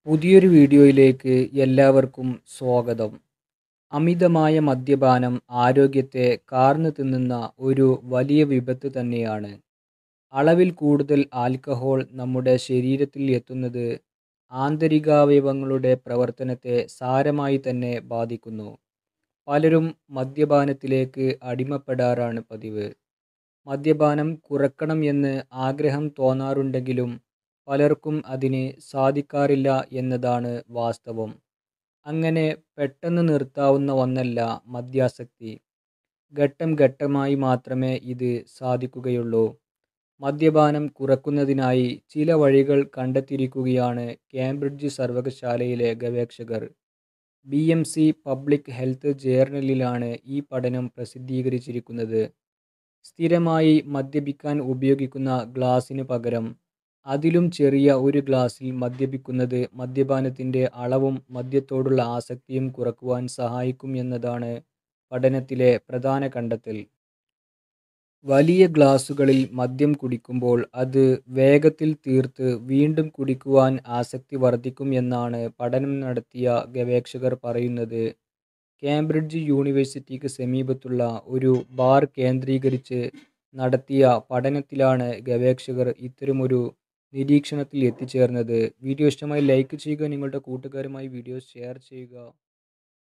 പുതിയൊരു വീഡിയോയിലേക്ക് എല്ലാവർക്കും സ്വാഗതം അമിതമായ മദ്യപാനം ആരോഗ്യത്തെ കാർന്നു തിന്നുന്ന ഒരു വലിയ വിപത്ത് തന്നെയാണ് അളവിൽ കൂടുതൽ ആൽക്കഹോൾ നമ്മുടെ ശരീരത്തിൽ എത്തുന്നത് ആന്തരികാവയവങ്ങളുടെ പ്രവർത്തനത്തെ സാരമായി തന്നെ ബാധിക്കുന്നു പലരും മദ്യപാനത്തിലേക്ക് അടിമപ്പെടാറാണ് പതിവ് മദ്യപാനം കുറക്കണം എന്ന് ആഗ്രഹം തോന്നാറുണ്ടെങ്കിലും പലർക്കും അതിന് സാധിക്കാറില്ല എന്നതാണ് വാസ്തവം അങ്ങനെ പെട്ടെന്ന് നിർത്താവുന്ന ഒന്നല്ല മദ്യാസക്തി ഘട്ടം ഘട്ടമായി മാത്രമേ ഇത് സാധിക്കുകയുള്ളൂ മദ്യപാനം കുറക്കുന്നതിനായി ചില വഴികൾ കണ്ടെത്തിയിരിക്കുകയാണ് കേംബ്രിഡ്ജ് സർവകലാശാലയിലെ ഗവേഷകർ B M C public health ജേർണലിലാണ് ഈ പഠനം പ്രസിദ്ധീകരിച്ചിരിക്കുന്നത് സ്ഥിരമായി മദ്യപിക്കാൻ ഉപയോഗിക്കുന്ന ഗ്ലാസിന് പകരം അതിലും ചെറിയ ഒരു ഗ്ലാസിൽ മദ്യപിക്കുന്നത് മദ്യപാനത്തിൻ്റെ അളവും മദ്യത്തോടുള്ള ആസക്തിയും കുറക്കുവാൻ സഹായിക്കും എന്നതാണ് പഠനത്തിലെ പ്രധാന കണ്ടെത്തൽ വലിയ ഗ്ലാസുകളിൽ മദ്യം കുടിക്കുമ്പോൾ അത് വേഗത്തിൽ തീർത്ത് വീണ്ടും കുടിക്കുവാൻ ആസക്തി വർദ്ധിക്കും എന്നാണ് പഠനം നടത്തിയ ഗവേഷകർ പറയുന്നത് കേംബ്രിഡ്ജ് യൂണിവേഴ്സിറ്റിക്ക് സമീപത്തുള്ള ഒരു ബാർ കേന്ദ്രീകരിച്ച് നടത്തിയ പഠനത്തിലാണ് ഗവേഷകർ ഇത്തരമൊരു നിരീക്ഷണത്തിൽ എത്തിച്ചേർന്നത് വീഡിയോ ഇഷ്ടമായി ലൈക്ക് ചെയ്യുക നിങ്ങളുടെ കൂട്ടുകാരുമായി വീഡിയോ ഷെയർ ചെയ്യുക